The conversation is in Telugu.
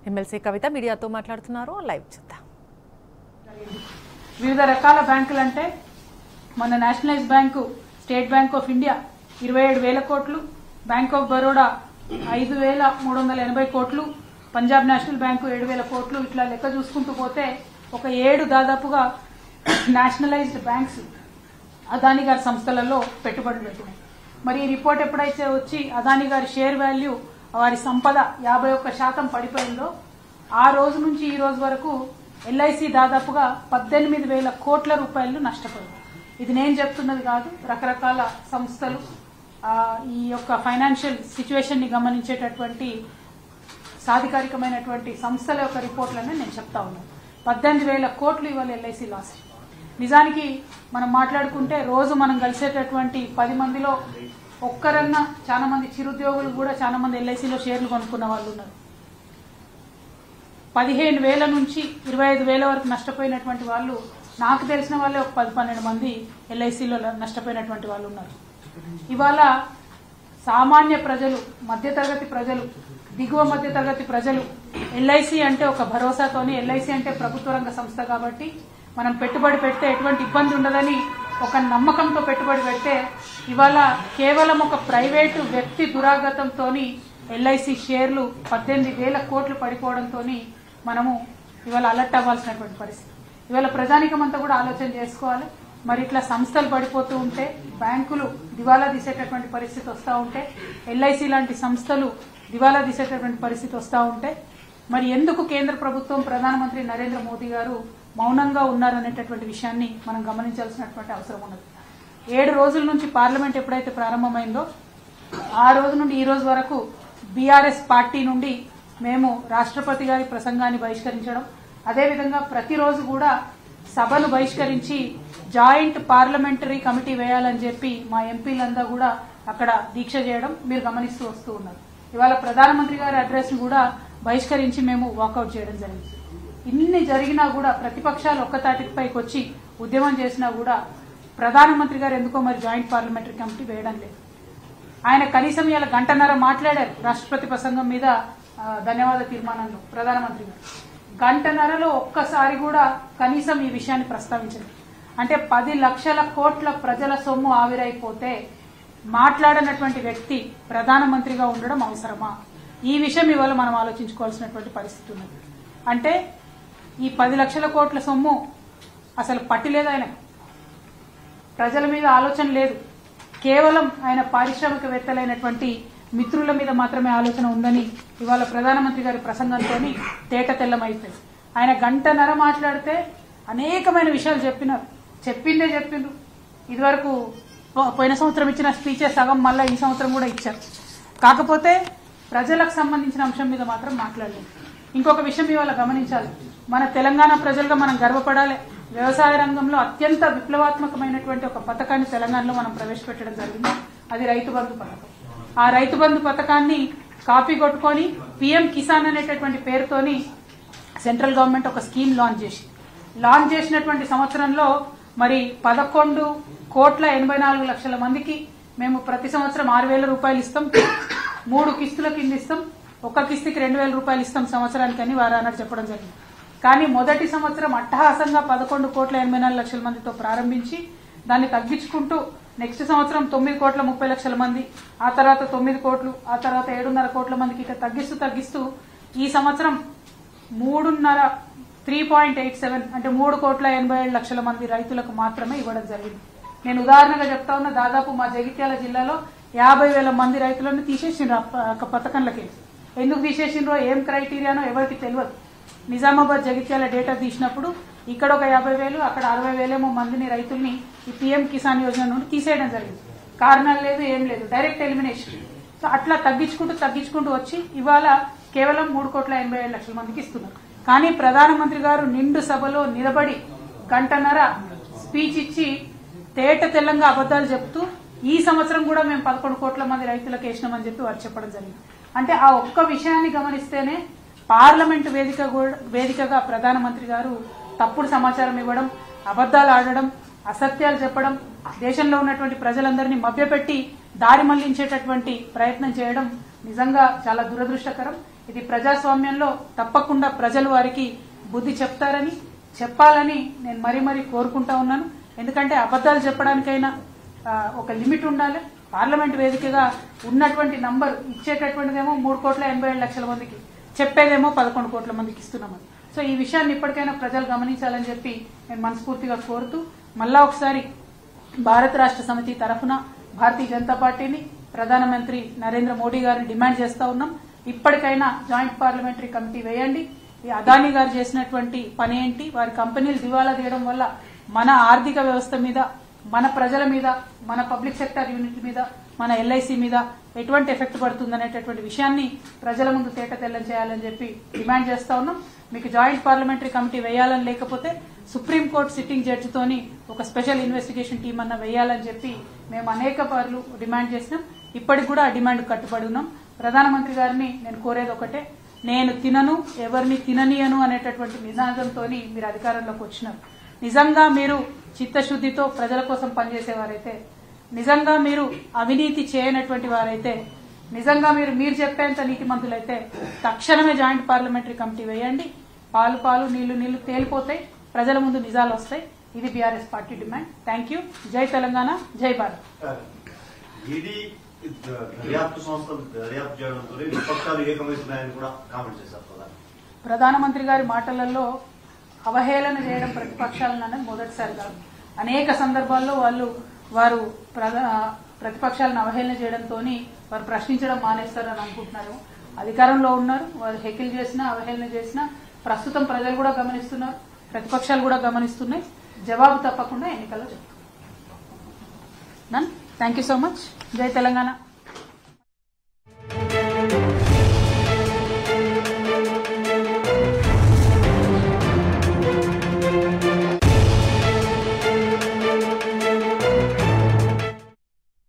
ఎమ్మెల్సీ కవిత మీడియాతో మాట్లాడుతున్నారు లైవ్ చూద్దాం వివిధ రకాల బ్యాంకులు అంటే మన nationalise bank State Bank of India ఇరవై ఏడు వేల కోట్లు బ్యాంక్ ఆఫ్ బరోడా ఐదు వేల మూడు వందల ఎనభై కోట్లు పంజాబ్ నేషనల్ బ్యాంకు ఏడు వేల కోట్లు ఇట్లా లెక్క చూసుకుంటూ పోతే ఒక ఏడు దాదాపుగా నేషనలైజ్డ్ బ్యాంక్స్ అదాని గారి సంస్థలలో పెట్టుబడులు పెట్టినాయి మరి ఈ రిపోర్ట్ ఎప్పుడైతే వచ్చి అదాని గారి షేర్ వాల్యూ వారి సంపద యాభై ఒక్క శాతం పడిపోయిందో ఆ రోజు నుంచి ఈ రోజు వరకు ఎల్ఐసి దాదాపుగా పద్దెనిమిది వేల కోట్ల రూపాయలు నష్టపోయింది ఇది నేను చెప్తున్నది కాదు రకరకాల సంస్థలు ఆ, ఈ యొక్క ఫైనాన్షియల్ సిచ్యువేషన్ ని గమనించేటటువంటి సాధికారికమైనటువంటి సంస్థల యొక్క రిపోర్ట్లనే నేను చెప్తా ఉన్నాను పద్దెనిమిది వేల కోట్లు ఇవాళ ఎల్ఐసి లాస్ నిజానికి మనం మాట్లాడుకుంటే రోజు మనం కలిసేటటువంటి పది మందిలో ఒక్కరన్నా చాలా మంది చిరుద్యోగులు కూడా చాలా మంది ఎల్ఐసిలో షేర్లు కొనుక్కున్న వాళ్ళు ఉన్నారు పదిహేను వేల నుంచి ఇరవై ఐదు వేల వరకు నష్టపోయినటువంటి వాళ్ళు నాకు తెలిసిన వాళ్ళే ఒక పది పన్నెండు మంది ఎల్ఐసిలో నష్టపోయినటువంటి వాళ్ళు ఉన్నారు ఇవాళ సామాన్య ప్రజలు మధ్యతరగతి ప్రజలు దిగువ మధ్యతరగతి ప్రజలు ఎల్ఐసి అంటే ఒక భరోసాతోని ఎల్ఐసి అంటే ప్రభుత్వ రంగ సంస్థ కాబట్టి మనం పెట్టుబడి పెడితే ఎటువంటి ఇబ్బంది ఉండదని ఒక నమ్మకంతో పెట్టుబడి పెడితే ఇవాళ కేవలం ఒక ప్రైవేటు వ్యక్తి దురాగతంతో ఎల్ఐసి షేర్లు పద్దెనిమిది వేల కోట్లు పడిపోవడంతో మనము ఇవాళ అలర్ట్ అవ్వాల్సినటువంటి పరిస్థితి ఇవాళ ప్రజానికం అంతా కూడా ఆలోచన చేసుకోవాలి మరి ఇట్లా సంస్థలు పడిపోతూ ఉంటే బ్యాంకులు దివాలా తీసేటటువంటి పరిస్థితి వస్తూ ఉంటే ఎల్ఐసి లాంటి సంస్థలు దివాలా తీసేటటువంటి పరిస్థితి వస్తూ ఉంటే మరి ఎందుకు కేంద్ర ప్రభుత్వం ప్రధానమంత్రి నరేంద్ర మోదీ గారు మౌనంగా ఉన్నారనేటటువంటి విషయాన్ని మనం గమనించాల్సినటువంటి అవసరం ఉన్నది ఏడు రోజుల నుంచి పార్లమెంట్ ఎప్పుడైతే ప్రారంభమైందో ఆ రోజు నుండి ఈ రోజు వరకు బీఆర్ఎస్ పార్టీ నుండి మేము రాష్ట్రపతి గారి ప్రసంగాన్ని బహిష్కరించడం అదేవిధంగా ప్రతిరోజు కూడా సభను బహిష్కరించి జాయింట్ పార్లమెంటరీ కమిటీ వేయాలని చెప్పి మా ఎంపీలంతా కూడా అక్కడ దీక్ష చేయడం మీరు గమనిస్తూ వస్తూ ఉన్నారు ఇవాళ ప్రధానమంత్రి గారి అడ్రస్ ను కూడా బహిష్కరించి మేము వాకౌట్ చేయడం జరిగింది ఇన్ని జరిగినా కూడా ప్రతిపక్షాలు ఒక్కతాటిపైకి వచ్చి ఉద్యమం చేసినా కూడా ప్రధానమంత్రి గారు ఎందుకో మరి జాయింట్ పార్లమెంటరీ కమిటీ వేయడం లేదు ఆయన కనీసం ఇలా గంటన్నర మాట్లాడారు రాష్ట్రపతి ప్రసంగం మీద ఆ, ధన్యవాద తీర్మానంలో ప్రధానమంత్రి గారు గంటన్నరలో ఒక్కసారి కూడా కనీసం ఈ విషయాన్ని ప్రస్తావించండి అంటే పది లక్షల కోట్ల ప్రజల సొమ్ము ఆవిరైపోతే మాట్లాడనటువంటి వ్యక్తి ప్రధానమంత్రిగా ఉండడం అవసరమా ఈ విషయం ఇవాళ మనం ఆలోచించుకోవాల్సినటువంటి పరిస్థితి ఉన్నది అంటే ఈ పది లక్షల కోట్ల సొమ్ము అసలు పట్టిలేదు ఆయనకు ప్రజల మీద ఆలోచన లేదు కేవలం ఆయన పారిశ్రామికవేత్తలైనటువంటి మిత్రుల మీద మాత్రమే ఆలోచన ఉందని ఇవాళ ప్రధానమంత్రి గారి ప్రసంగంతో తేట తెల్లమైపోయింది ఆయన గంటన్నర మాట్లాడితే అనేకమైన విషయాలు చెప్పినారు చెప్పిందే చెప్పిండ్రు ఇదివరకు పో- పోయిన సంవత్సరం ఇచ్చిన స్పీచెస్ సగం మళ్ళీ ఈ సంవత్సరం కూడా ఇచ్చారు కాకపోతే ప్రజలకు సంబంధించిన అంశం మీద మాత్రం మాట్లాడలేదు ఇంకొక విషయం ఇవాళ గమనించాలి మన తెలంగాణ ప్రజలుగా మనం గర్వపడాలి వ్యవసాయ రంగంలో అత్యంత విప్లవాత్మకమైనటువంటి ఒక పథకాన్ని తెలంగాణలో మనం ప్రవేశపెట్టడం జరిగింది అది రైతు బంధు పథకం ఆ రైతు బంధు పథకాన్ని కాపీ కొట్టుకొని పిఎం కిసాన్ అనేటటువంటి పేరుతోని సెంట్రల్ గవర్నమెంట్ ఒక స్కీమ్ లాంచ్ చేసింది లాంచ్ చేసినటువంటి సంవత్సరంలో మరి పదకొండు కోట్ల ఎనభై నాలుగు లక్షల మందికి మేము ప్రతి సంవత్సరం ఆరు వేల రూపాయలు ఇస్తాం మూడు కిస్తుల కింద ఇస్తాం ఒక్క కిస్తుకి రెండు వేల రూపాయలు ఇస్తాం సంవత్సరానికని వారు అన్నట్టు చెప్పడం జరిగింది కానీ మొదటి సంవత్సరం అట్టహాసంగా పదకొండు కోట్ల ఎనభై నాలుగు లక్షల మందితో ప్రారంభించి దాన్ని తగ్గించుకుంటూ నెక్స్ట్ సంవత్సరం తొమ్మిది కోట్ల ముప్పై లక్షల మంది ఆ తర్వాత తొమ్మిది కోట్లు ఆ తర్వాత ఏడున్నర కోట్ల మందికి ఇక తగ్గిస్తూ తగ్గిస్తూ ఈ సంవత్సరం మూడున్నర త్రీ పాయింట్ ఎయిట్ సెవెన్ అంటే మూడు కోట్ల ఎనభై ఏడు లక్షల మంది రైతులకు మాత్రమే ఇవ్వడం జరిగింది నేను ఉదాహరణగా చెప్తా ఉన్నా దాదాపు మా జగిత్యాల జిల్లాలో యాభై వేల మంది రైతులను తీసేసిండ్రు ఆ ప- ఆ పథకంలకి ఎందుకు తీసేసిండ్రో ఏం క్రైటీరియానో ఎవరికి తెలియదు నిజామాబాద్ జగిత్యాల డేటా తీసినప్పుడు ఇక్కడ ఒక యాభై వేలు అక్కడ అరవై వేలేమో మందిని రైతుల్ని ఈ పీఎం కిసాన్ యోజన నుండి తీసేయడం జరిగింది కారణాలు లేదు ఏం లేదు డైరెక్ట్ ఎలిమినేషన్ సో అట్లా తగ్గించుకుంటూ తగ్గించుకుంటూ వచ్చి ఇవాళ కేవలం మూడు కోట్ల ఎనభై ఏడు లక్షల మందికి ఇస్తున్నారు కానీ ప్రధానమంత్రి గారు నిండు సభలో నిలబడి గంటన్నర స్పీచ్ ఇచ్చి తేట తెల్లంగా అబద్దాలు చెప్తూ ఈ సంవత్సరం కూడా మేము పదకొండు కోట్ల మంది రైతులకు వేసినామని చెప్పి వారు చెప్పడం జరిగింది అంటే ఆ ఒక్క విషయాన్ని గమనిస్తేనే పార్లమెంట్ వేదిక కూడా- వేదికగా ప్రధానమంత్రి గారు తప్పుడు సమాచారం ఇవ్వడం అబద్దాలు ఆడడం అసత్యాలు చెప్పడం దేశంలో ఉన్నటువంటి ప్రజలందరినీ మభ్యపెట్టి దారి మళ్లించేటటువంటి ప్రయత్నం చేయడం నిజంగా చాలా దురదృష్టకరం ఇది ప్రజాస్వామ్యంలో తప్పకుండా ప్రజలు వారికి బుద్ధి చెప్తారని చెప్పాలని నేను మరీ మరీ కోరుకుంటా ఉన్నాను ఎందుకంటే అబద్దాలు చెప్పడానికైనా ఆ, ఒక లిమిట్ ఉండాలి పార్లమెంట్ వేదికగా ఉన్నటువంటి నంబర్ ఇచ్చేటటువంటిదేమో మూడు కోట్ల ఎనభై ఏడు లక్షల మందికి చెప్పేదేమో పదకొండు కోట్ల మందికి ఇస్తున్నామని సో ఈ విషయాన్ని ఇప్పటికైనా ప్రజలు గమనించాలని చెప్పి నేను మనస్ఫూర్తిగా కోరుతూ మళ్ళా ఒకసారి భారత రాష్ట్ర సమితి తరఫున భారతీయ జనతా పార్టీని ప్రధానమంత్రి నరేంద్ర మోడీ గారిని డిమాండ్ చేస్తా ఉన్నాం ఇప్పటికైనా జాయింట్ పార్లమెంటరీ కమిటీ వేయండి ఈ అదానీ గారు చేసినటువంటి పని ఏంటి వారి కంపెనీలు దివాలా తీయడం వల్ల మన ఆర్థిక వ్యవస్థ మీద మన ప్రజల మీద మన పబ్లిక్ సెక్టర్ యూనిట్ మీద మన ఎల్ఐసి మీద ఎటువంటి ఎఫెక్ట్ పడుతుంది అనేటటువంటి విషయాన్ని ప్రజల ముందు తేట తెల్లం చేయాలని చెప్పి డిమాండ్ చేస్తా ఉన్నాం మీకు జాయింట్ పార్లమెంటరీ కమిటీ వేయాలని లేకపోతే సుప్రీంకోర్టు సిట్టింగ్ జడ్జితోని ఒక స్పెషల్ ఇన్వెస్టిగేషన్ టీం అన్న వేయాలని చెప్పి మేము అనేక పార్లు డిమాండ్ చేసినాం ఇప్పటికి కూడా ఆ డిమాండ్ కట్టుబడి ఉన్నాం ప్రధానమంత్రి గారిని నేను కోరేది ఒకటే నేను తినను ఎవరిని తిననీయను అనేటటువంటి నినాదంతో మీరు అధికారంలోకి వచ్చినారు నిజంగా మీరు చిత్తశుద్ధితో ప్రజల కోసం పనిచేసేవారైతే నిజంగా మీరు అవినీతి చేయనటువంటి వారైతే నిజంగా మీరు మీరు చెప్పేంత నీతిమంతులైతే తక్షణమే జాయింట్ పార్లమెంటరీ కమిటీ వేయండి పాలు పాలు నీళ్లు నీళ్లు తేలిపోతాయి ప్రజల ముందు నిజాలు వస్తాయి ఇది BRS party demand thank you జై తెలంగాణ జై భారత్ ఈడీ దర్యాప్తు సంస్థలు దర్యాప్తు చేయడంతో విపక్షాలు ఏకమవుతున్నాయని కూడా కామెంట్ చేశారు ప్రధాని ప్రధానమంత్రి గారి మాటలలో అవహేళన చేయడం ప్రతిపక్షాలను అన్నది మొదటిసారి కాదు అనేక సందర్భాల్లో వాళ్ళు వారు ప్రధా- ప్రతిపక్షాలను అవహేళన చేయడంతో వారు ప్రశ్నించడం మానేస్తారని అనుకుంటున్నారు అధికారంలో ఉన్నారు వారు హెకిల్ చేసినా అవహేళన చేసినా ప్రస్తుతం ప్రజలు కూడా గమనిస్తున్నారు ప్రతిపక్షాలు కూడా గమనిస్తున్నాయి జవాబు తప్పకుండా ఎన్నికల్లో చెప్తాం థ్యాంక్ యూ సో మచ్ జై తెలంగాణ